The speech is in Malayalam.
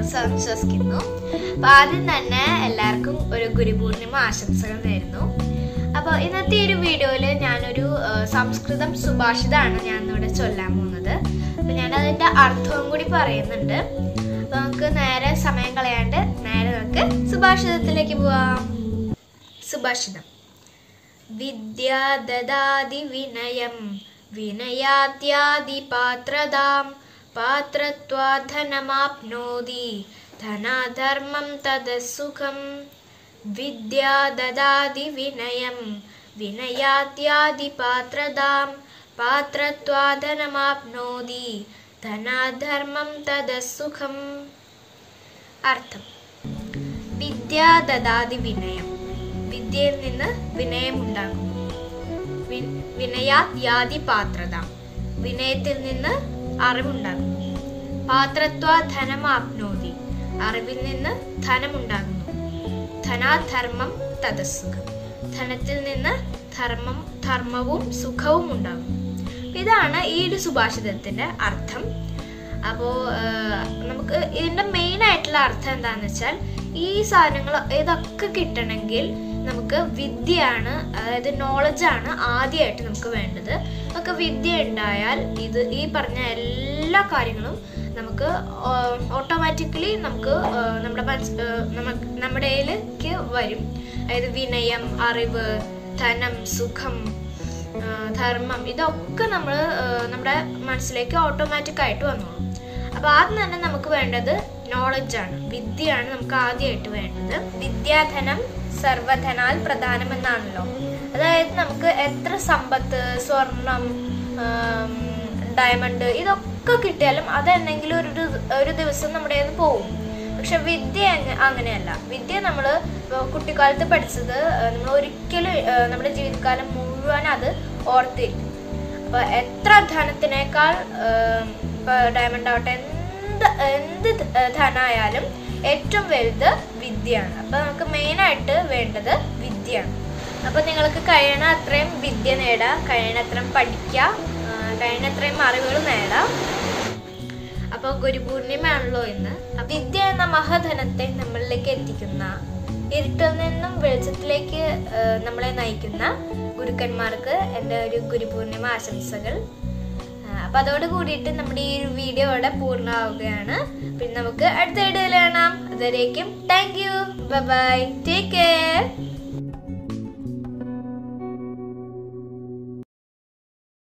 സുഖം വിശ്വസിക്കുന്നു അപ്പൊ ആദ്യം തന്നെ എല്ലാവർക്കും ഒരു ഗുരുപൂർണിമ ആശംസകൾ നേരുന്നു അപ്പോൾ ഇന്നത്തെ ഈ ഒരു വീഡിയോയിൽ ഞാനൊരു ആ, സംസ്കൃതം സുഭാഷിതമാണ് ഞാൻ ഇവിടെ ചൊല്ലാൻ പോകുന്നത് അപ്പൊ ഞാൻ അതിന്റെ അർത്ഥവും കൂടി പറയുന്നുണ്ട് അപ്പൊ നമുക്ക് നേരെ സമയം കളയാണ്ട് നേരെ നമുക്ക് സുഭാഷിതത്തിലേക്ക് പോവാം സുഭാഷിതം വിദ്യാ ദദാതി വിനയം വിനയാദ്യാദി പാത്രതാം പാത്രത്വാ ധനമാപ്നോതി ധനാധർമ്മം തദസുഖം വിദ്യാ ദദാതി വിനയം വിനയാദ്യാദി പാത്രതാം പാത്രത്വാ ധനമാപ്നോതി ധനാധർമ്മം തദസുഖം അർത്ഥം വിദ്യാ ദദാതി വിനയം വിദ്യയിൽ നിന്ന് വിനയമുണ്ടാകുന്നു വി- വിനയാത് യാതി പാത്രത വിനയത്തിൽ നിന്ന് അറിവുണ്ടാകുന്നു പാത്രത്വ ധനമാപ്നോതി അറിവിൽ നിന്ന് ധനമുണ്ടാകുന്നു ധനാധർമ്മം തദസുഖം ധനത്തിൽ നിന്ന് ധർമ്മം ധർമ്മവും സുഖവും ഉണ്ടാകുന്നു ഇതാണ് ഈ ഒരു സുഭാഷിതത്തിന്റെ അർത്ഥം അപ്പോ ആഹ്, നമുക്ക് ഇതിന്റെ മെയിൻ ആയിട്ടുള്ള അർത്ഥം എന്താന്ന് വെച്ചാൽ ഈ സാധനങ്ങൾ ഇതൊക്കെ കിട്ടണമെങ്കിൽ നമുക്ക് വിദ്യയാണ് അതായത് നോളജാണ് ആദ്യമായിട്ട് നമുക്ക് വേണ്ടത് നമുക്ക് വിദ്യ ഉണ്ടായാൽ ഇത് ഈ പറഞ്ഞ എല്ലാ കാര്യങ്ങളും നമുക്ക് ഓട്ടോമാറ്റിക്കലി നമുക്ക് ആഹ്, നമ്മുടെ മനസ് ആഹ്, നമുക്ക് നമ്മുടെ കയ്യിലേക്ക് വരും അതായത് വിനയം അറിവ് ധനം സുഖം ആ, ധർമ്മം ഇതൊക്കെ നമ്മൾ നമ്മുടെ മനസ്സിലേക്ക് ഓട്ടോമാറ്റിക് ആയിട്ട് വന്നോളും അപ്പൊ ആദ്യം തന്നെ നമുക്ക് വേണ്ടത് നോളജ് ആണ് വിദ്യയാണ് നമുക്ക് ആദ്യമായിട്ട് വേണ്ടത് വിദ്യാധനം സർവധനാൽ പ്രധാനമെന്നാണല്ലോ അതായത് നമുക്ക് എത്ര സമ്പത്ത് സ്വർണം ആം, ഡയമണ്ട് ഇതൊക്കെ കിട്ടിയാലും അതെന്തെങ്കിലും ഒരു ദിവ- ഒരു ദിവസം നമ്മുടെ കയ്യിൽ നിന്ന് പോകും പക്ഷെ വിദ്യ അങ്ങ- അങ്ങനെയല്ല വിദ്യ നമ്മൾ കുട്ടിക്കാലത്ത് പഠിച്ചത് നമ്മൾ ഒരിക്കലും ആ, നമ്മുടെ ജീവിതകാലം മുഴുവൻ അത് ഓർത്തിരിക്കും അപ്പൊ എത്ര ധനത്തിനേക്കാൾ ആം, ഇപ്പൊ ഡയമണ്ട് ആവട്ടെ എന്ത് എന്ത് ധ- ധനായാലും ഏറ്റവും വലുത് വിദ്യയാണ് അപ്പൊ നമുക്ക് മെയിൻ ആയിട്ട് വേണ്ടത് വിദ്യയാണ് അപ്പൊ നിങ്ങൾക്ക് കഴിയണ അത്രയും വിദ്യ നേടാം കഴിയണ അത്രയും പഠിക്കാം കഴിയണ അത്രയും അറിവുകൾ നേടാം അപ്പൊ ഗുരുപൂർണിമയാണല്ലോ ഇന്ന് അപ്പൊ വിദ്യ എന്ന മഹാധനത്തെ നമ്മളിലേക്ക് എത്തിക്കുന്ന ഇരുട്ടിൽ നിന്നും വെളിച്ചത്തിലേക്ക് ആ, നമ്മളെ നയിക്കുന്ന ഗുരുക്കന്മാർക്ക് എൻ്റെ ഒരു ഗുരുപൂർണിമ ആശംസകൾ ആ, അപ്പൊ അതോട് കൂടിയിട്ട് നമ്മുടെ ഈ ഒരു വീഡിയോ ഇവിടെ പൂർണ്ണമാവുകയാണ് പിന്നെ നമുക്ക് അടുത്ത വീഡിയോയിൽ കാണാം അതുവരേക്കും thank you bye take care